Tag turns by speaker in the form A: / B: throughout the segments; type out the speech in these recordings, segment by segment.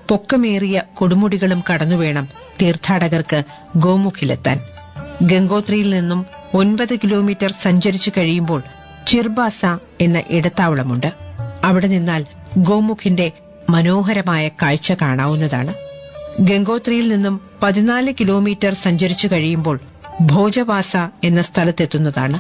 A: പൊക്കമേറിയ കൊടുമുടികളും കടന്നുവേണം തീർത്ഥാടകർക്ക് ഗോമുഖിലെത്താൻ ഗംഗോത്രിയിൽ നിന്നും ഒൻപത് കിലോമീറ്റർ സഞ്ചരിച്ചു കഴിയുമ്പോൾ ചിർബാസ എന്ന ഇടത്താവളമുണ്ട് അവിടെ നിന്നാൽ ഗോമുഖിന്റെ മനോഹരമായ കാഴ്ച കാണാവുന്നതാണ് ഗംഗോത്രിയിൽ നിന്നും പതിനാല് കിലോമീറ്റർ സഞ്ചരിച്ചു കഴിയുമ്പോൾ ഭോജവാസ എന്ന സ്ഥലത്തെത്തുന്നതാണ്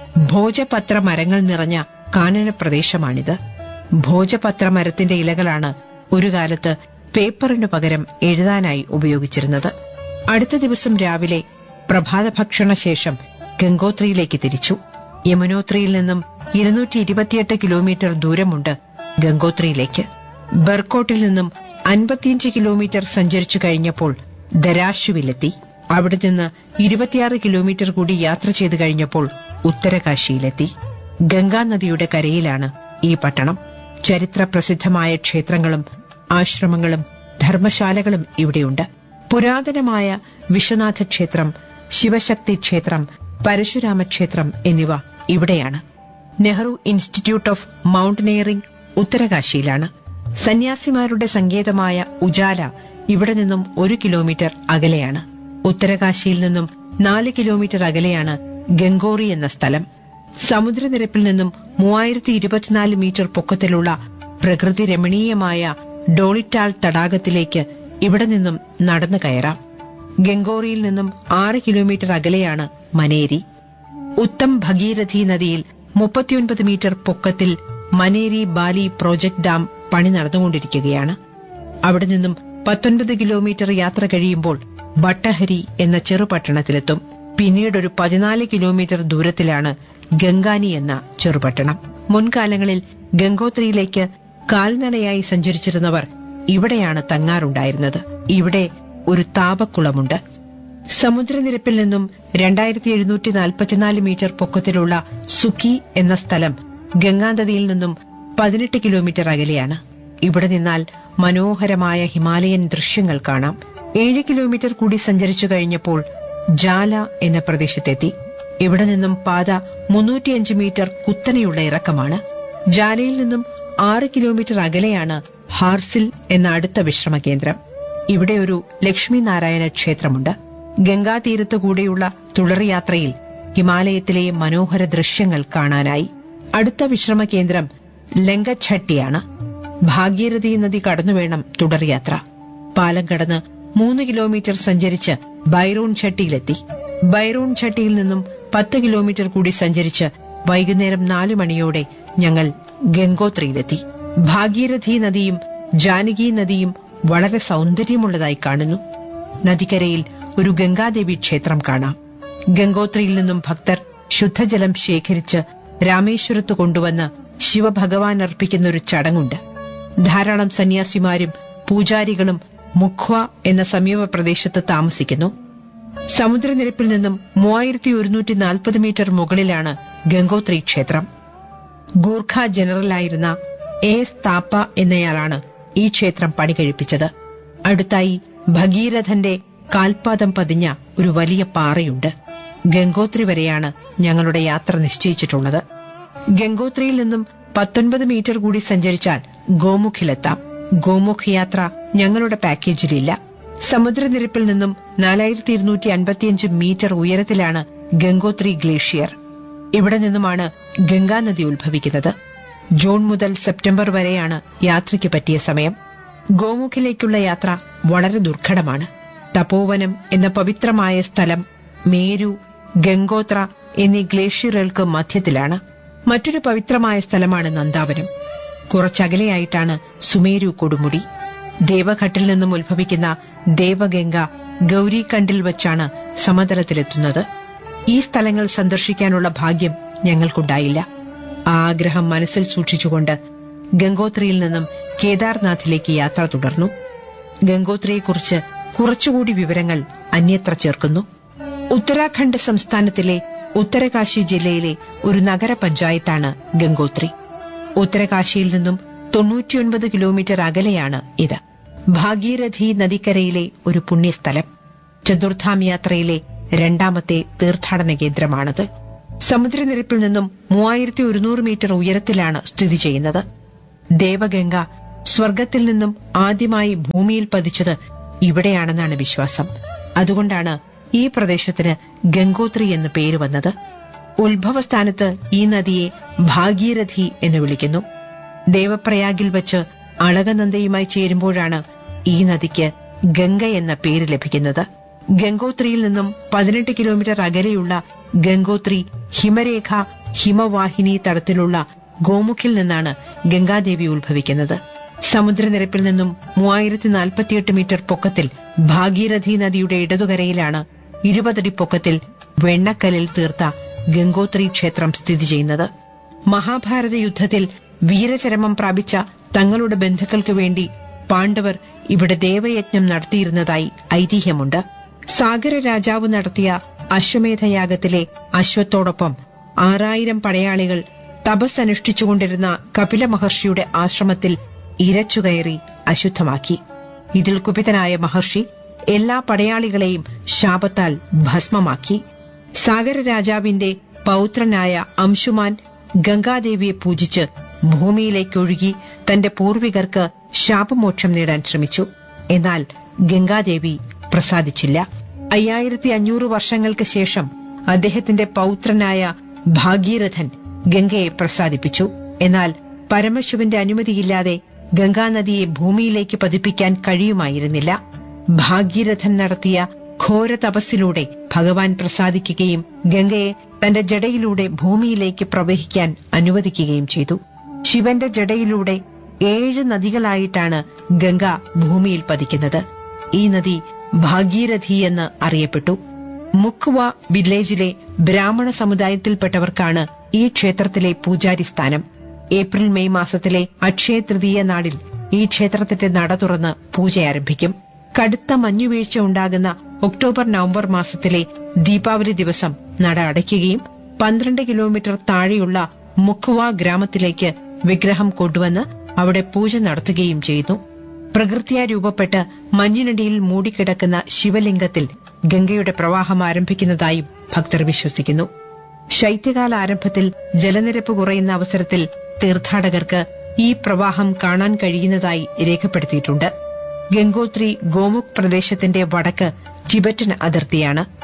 A: ഭോജപത്ര മരങ്ങൾ നിറഞ്ഞ കാനന പ്രദേശമാണിത് ഭോജപത്ര മരത്തിന്റെ ഇലകളാണ് ഒരു കാലത്ത് പേപ്പറിനു പകരം എഴുതാനായി ഉപയോഗിച്ചിരുന്നത് അടുത്ത ദിവസം രാവിലെ പ്രഭാത ഭക്ഷണ ശേഷം ഗംഗോത്രിയിലേക്ക് തിരിച്ചു യമുനോത്രിയിൽ നിന്നും ഇരുന്നൂറ്റി ഇരുപത്തിയെട്ട് കിലോമീറ്റർ ദൂരമുണ്ട് ഗംഗോത്രിയിലേക്ക് ബർക്കോട്ടിൽ നിന്നും അൻപത്തിയഞ്ച് കിലോമീറ്റർ സഞ്ചരിച്ചു കഴിഞ്ഞപ്പോൾ ദരാശുവിലെത്തി അവിടെ നിന്ന് ഇരുപത്തിയാറ് കിലോമീറ്റർ കൂടി യാത്ര ചെയ്തു കഴിഞ്ഞപ്പോൾ ഉത്തരകാശിയിലെത്തി ഗംഗാനദിയുടെ കരയിലാണ് ഈ പട്ടണം ചരിത്ര പ്രസിദ്ധമായ ക്ഷേത്രങ്ങളും ആശ്രമങ്ങളും ധർമ്മശാലകളും ഇവിടെയുണ്ട് പുരാതനമായ വിശ്വനാഥ ക്ഷേത്രം ശിവശക്തി ക്ഷേത്രം പരശുരാമ ക്ഷേത്രം എന്നിവ ഇവിടെയാണ് നെഹ്റു ഇൻസ്റ്റിറ്റ്യൂട്ട് ഓഫ് മൌണ്ടനിയറിംഗ് ഉത്തരകാശിയിലാണ് സന്യാസിമാരുടെ സങ്കേതമായ ഉജാല ഇവിടെ നിന്നും ഒരു കിലോമീറ്റർ അകലെയാണ് ഉത്തരകാശിയിൽ നിന്നും നാല് കിലോമീറ്റർ അകലെയാണ് ഗംഗോറി എന്ന സ്ഥലം സമുദ്രനിരപ്പിൽ നിന്നും മൂവായിരത്തി ഇരുപത്തിനാല് മീറ്റർ പൊക്കത്തിലുള്ള പ്രകൃതി രമണീയമായ ഡോളിറ്റാൾ തടാകത്തിലേക്ക് ഇവിടെ നിന്നും നടന്നു കയറാം ഗംഗോറിയിൽ നിന്നും ആറ് കിലോമീറ്റർ അകലെയാണ് മനേരി ഉത്തം ഭഗീരഥി നദിയിൽ മുപ്പത്തിയൊൻപത് മീറ്റർ പൊക്കത്തിൽ മനേരി ബാലി പ്രോജക്ട് ഡാം പണി നടന്നുകൊണ്ടിരിക്കുകയാണ് അവിടെ നിന്നും പത്തൊൻപത് കിലോമീറ്റർ യാത്ര കഴിയുമ്പോൾ ബട്ടഹരി എന്ന ചെറുപട്ടണത്തിലെത്തും പിന്നീടൊരു പതിനാല് കിലോമീറ്റർ ദൂരത്തിലാണ് ഗംഗാനി എന്ന ചെറുപട്ടണം മുൻകാലങ്ങളിൽ ഗംഗോത്രിയിലേക്ക് കാൽനടയായി സഞ്ചരിച്ചിരുന്നവർ ഇവിടെയാണ് തങ്ങാറുണ്ടായിരുന്നത് ഇവിടെ ഒരു താപക്കുളമുണ്ട് സമുദ്രനിരപ്പിൽ നിന്നും രണ്ടായിരത്തി എഴുന്നൂറ്റി നാൽപ്പത്തിനാല് മീറ്റർ പൊക്കത്തിലുള്ള സുക്കി എന്ന സ്ഥലം ഗംഗാനദിയിൽ നിന്നും പതിനെട്ട് കിലോമീറ്റർ അകലെയാണ് ഇവിടെ നിന്നാൽ മനോഹരമായ ഹിമാലയൻ ദൃശ്യങ്ങൾ കാണാം ഏഴ് കിലോമീറ്റർ കൂടി സഞ്ചരിച്ചു കഴിഞ്ഞപ്പോൾ ജാല എന്ന പ്രദേശത്തെത്തി ഇവിടെ നിന്നും പാത മുന്നൂറ്റിയഞ്ച് മീറ്റർ കുത്തനെയുള്ള ഇറക്കമാണ് ജാലയിൽ നിന്നും ആറ് കിലോമീറ്റർ അകലെയാണ് ഹാർസിൽ എന്ന അടുത്ത വിശ്രമ കേന്ദ്രം ഇവിടെ ഒരു ലക്ഷ്മി നാരായണ ക്ഷേത്രമുണ്ട് ഗംഗാതീരത്തു കൂടെയുള്ള തുടർയാത്രയിൽ ഹിമാലയത്തിലെ മനോഹര ദൃശ്യങ്ങൾ കാണാനായി അടുത്ത വിശ്രമ കേന്ദ്രം ലങ്കഛട്ടിയാണ് ഭാഗീരഥി നദി കടന്നുവേണം തുടർയാത്ര പാലം കടന്ന് മൂന്ന് കിലോമീറ്റർ സഞ്ചരിച്ച് ബൈറൂൺ ഛട്ടിയിലെത്തി ബൈറൂൺ ഛട്ടിയിൽ നിന്നും പത്ത് കിലോമീറ്റർ കൂടി സഞ്ചരിച്ച് വൈകുന്നേരം നാലു മണിയോടെ ഞങ്ങൾ ഗംഗോത്രിയിലെത്തി ഭാഗീരഥി നദിയും ജാനകി നദിയും വളരെ സൗന്ദര്യമുള്ളതായി കാണുന്നു നദിക്കരയിൽ ഒരു ഗംഗാദേവി ക്ഷേത്രം കാണാം ഗംഗോത്രിയിൽ നിന്നും ഭക്തർ ശുദ്ധജലം ശേഖരിച്ച് രാമേശ്വരത്ത് കൊണ്ടുവന്ന് ശിവഭഗവാൻ അർപ്പിക്കുന്ന ഒരു ചടങ്ങുണ്ട് ധാരാളം സന്യാസിമാരും പൂജാരികളും മുഖ്വ എന്ന സമീപ പ്രദേശത്ത് താമസിക്കുന്നു സമുദ്രനിരപ്പിൽ നിന്നും മൂവായിരത്തി ഒരുന്നൂറ്റി നാൽപ്പത് മീറ്റർ മുകളിലാണ് ഗംഗോത്രി ക്ഷേത്രം ഗൂർഖ ജനറലായിരുന്ന എ എസ് താപ്പ എന്നയാളാണ് ഈ ക്ഷേത്രം പണി കഴിപ്പിച്ചത് അടുത്തായി ഭഗീരഥന്റെ കാൽപാദം പതിഞ്ഞ ഒരു വലിയ പാറയുണ്ട് ഗംഗോത്രി വരെയാണ് ഞങ്ങളുടെ യാത്ര നിശ്ചയിച്ചിട്ടുള്ളത് ഗംഗോത്രിയിൽ നിന്നും പത്തൊൻപത് മീറ്റർ കൂടി സഞ്ചരിച്ചാൽ ഗോമുഖിലെത്താം ഗോമുഖ് യാത്ര ഞങ്ങളുടെ പാക്കേജിലില്ല സമുദ്രനിരപ്പിൽ നിന്നും നാലായിരത്തി ഇരുന്നൂറ്റി അൻപത്തിയഞ്ച് മീറ്റർ ഉയരത്തിലാണ് ഗംഗോത്രി ഗ്ലേഷ്യർ ഇവിടെ നിന്നുമാണ് ഗംഗാനദി ഉത്ഭവിക്കുന്നത് ജൂൺ മുതൽ സെപ്റ്റംബർ വരെയാണ് യാത്രയ്ക്ക് പറ്റിയ സമയം ഗോമുഖിലേക്കുള്ള യാത്ര വളരെ ദുർഘടമാണ് തപോവനം എന്ന പവിത്രമായ സ്ഥലം മേരു ഗംഗോത്ര എന്നീ ഗ്ലേഷ്യറുകൾക്ക് മധ്യത്തിലാണ് മറ്റൊരു പവിത്രമായ സ്ഥലമാണ് നന്ദാവനം കുറച്ചകലെയായിട്ടാണ് സുമേരു കൊടുമുടി ദേവഘട്ടിൽ നിന്നും ഉത്ഭവിക്കുന്ന ദേവഗംഗ ഗൌരികണ്ടിൽ വച്ചാണ് സമതലത്തിലെത്തുന്നത് ഈ സ്ഥലങ്ങൾ സന്ദർശിക്കാനുള്ള ഭാഗ്യം ഞങ്ങൾക്കുണ്ടായില്ല ആ ആഗ്രഹം മനസ്സിൽ സൂക്ഷിച്ചുകൊണ്ട് ഗംഗോത്രിയിൽ നിന്നും കേദാർനാഥിലേക്ക് യാത്ര തുടർന്നു ഗംഗോത്രിയെക്കുറിച്ച് കുറച്ചുകൂടി വിവരങ്ങൾ അന്യത്ര ചേർക്കുന്നു ഉത്തരാഖണ്ഡ് സംസ്ഥാനത്തിലെ ഉത്തരകാശി ജില്ലയിലെ ഒരു നഗരപഞ്ചായത്താണ് ഗംഗോത്രി ഉത്തരകാശിയിൽ നിന്നും തൊണ്ണൂറ്റിയൊൻപത് കിലോമീറ്റർ അകലെയാണ് ഇത് ഭാഗീരഥി നദിക്കരയിലെ ഒരു പുണ്യസ്ഥലം ചതുർധാം യാത്രയിലെ രണ്ടാമത്തെ തീർത്ഥാടന കേന്ദ്രമാണത് സമുദ്രനിരപ്പിൽ നിന്നും മൂവായിരത്തി ഒരുന്നൂറ് മീറ്റർ ഉയരത്തിലാണ് സ്ഥിതി ചെയ്യുന്നത് ദേവഗംഗ സ്വർഗത്തിൽ നിന്നും ആദ്യമായി ഭൂമിയിൽ പതിച്ചത് ഇവിടെയാണെന്നാണ് വിശ്വാസം അതുകൊണ്ടാണ് ഈ പ്രദേശത്തിന് ഗംഗോത്രി എന്ന് പേര് വന്നത് ഉത്ഭവസ്ഥാനത്ത് ഈ നദിയെ ഭാഗീരഥി എന്ന് വിളിക്കുന്നു ദേവപ്രയാഗിൽ വച്ച് അളകനന്ദയുമായി ചേരുമ്പോഴാണ് ഈ നദിക്ക് ഗംഗ എന്ന പേര് ലഭിക്കുന്നത് ഗംഗോത്രിയിൽ നിന്നും പതിനെട്ട് കിലോമീറ്റർ അകലെയുള്ള ഗംഗോത്രി ഹിമരേഖ ഹിമവാഹിനി തടത്തിലുള്ള ഗോമുഖിൽ നിന്നാണ് ഗംഗാദേവി ഉത്ഭവിക്കുന്നത് സമുദ്രനിരപ്പിൽ നിന്നും മൂവായിരത്തി നാൽപ്പത്തിയെട്ട് മീറ്റർ പൊക്കത്തിൽ ഭാഗീരഥി നദിയുടെ ഇടതുകരയിലാണ് ഇരുപതടി പൊക്കത്തിൽ വെണ്ണക്കല്ലിൽ തീർത്ത ഗംഗോത്രി ക്ഷേത്രം സ്ഥിതി ചെയ്യുന്നത് മഹാഭാരത യുദ്ധത്തിൽ വീരചരമം പ്രാപിച്ച തങ്ങളുടെ ബന്ധുക്കൾക്ക് വേണ്ടി പാണ്ഡവർ ഇവിടെ ദേവയജ്ഞം നടത്തിയിരുന്നതായി ഐതിഹ്യമുണ്ട് സാഗര രാജാവ് നടത്തിയ അശ്വമേധയാഗത്തിലെ അശ്വത്തോടൊപ്പം ആറായിരം പടയാളികൾ തപസ് അനുഷ്ഠിച്ചുകൊണ്ടിരുന്ന കപില മഹർഷിയുടെ ആശ്രമത്തിൽ ഇരച്ചുകയറി അശുദ്ധമാക്കി ഇതിൽ കുപിതനായ മഹർഷി എല്ലാ പടയാളികളെയും ശാപത്താൽ ഭസ്മമാക്കി സാഗര രാജാവിന്റെ പൗത്രനായ അംശുമാൻ ഗംഗാദേവിയെ പൂജിച്ച് ഭൂമിയിലേക്കൊഴുകി തന്റെ പൂർവികർക്ക് ശാപമോക്ഷം നേടാൻ ശ്രമിച്ചു എന്നാൽ ഗംഗാദേവി പ്രസാദിച്ചില്ല അയ്യായിരത്തി അഞ്ഞൂറ് വർഷങ്ങൾക്ക് ശേഷം അദ്ദേഹത്തിന്റെ പൗത്രനായ ഭാഗീരഥൻ ഗംഗയെ പ്രസാദിപ്പിച്ചു എന്നാൽ പരമശിവന്റെ അനുമതിയില്ലാതെ ഗംഗാനദിയെ ഭൂമിയിലേക്ക് പതിപ്പിക്കാൻ കഴിയുമായിരുന്നില്ല ഭാഗീരഥൻ നടത്തിയ ഘോര തപസ്സിലൂടെ ഭഗവാൻ പ്രസാദിക്കുകയും ഗംഗയെ തന്റെ ജടയിലൂടെ ഭൂമിയിലേക്ക് പ്രവഹിക്കാൻ അനുവദിക്കുകയും ചെയ്തു ശിവന്റെ ജടയിലൂടെ ഏഴ് നദികളായിട്ടാണ് ഗംഗ ഭൂമിയിൽ പതിക്കുന്നത് ഈ നദി ഭാഗീരഥി എന്ന് അറിയപ്പെട്ടു മുഖ്വ വില്ലേജിലെ ബ്രാഹ്മണ സമുദായത്തിൽപ്പെട്ടവർക്കാണ് ഈ ക്ഷേത്രത്തിലെ പൂജാരി സ്ഥാനം ഏപ്രിൽ മെയ് മാസത്തിലെ അക്ഷയ തൃതീയ നാളിൽ ഈ ക്ഷേത്രത്തിന്റെ നട തുറന്ന് പൂജ ആരംഭിക്കും കടുത്ത മഞ്ഞുവീഴ്ച ഉണ്ടാകുന്ന ഒക്ടോബർ നവംബർ മാസത്തിലെ ദീപാവലി ദിവസം നട അടയ്ക്കുകയും പന്ത്രണ്ട് കിലോമീറ്റർ താഴെയുള്ള മുഖ്വ ഗ്രാമത്തിലേക്ക് വിഗ്രഹം കൊണ്ടുവന്ന് അവിടെ പൂജ നടത്തുകയും ചെയ്യുന്നു പ്രകൃതിയാ രൂപപ്പെട്ട് മഞ്ഞിനടിയിൽ മൂടിക്കിടക്കുന്ന ശിവലിംഗത്തിൽ ഗംഗയുടെ പ്രവാഹം ആരംഭിക്കുന്നതായും ഭക്തർ വിശ്വസിക്കുന്നു ശൈത്യകാല ആരംഭത്തിൽ ജലനിരപ്പ് കുറയുന്ന അവസരത്തിൽ തീർത്ഥാടകർക്ക് ഈ പ്രവാഹം കാണാൻ കഴിയുന്നതായി രേഖപ്പെടുത്തിയിട്ടുണ്ട് ഗംഗോത്രി ഗോമുഖ് പ്രദേശത്തിന്റെ വടക്ക് ടിബറ്റൻ അതിർത്തിയാണ്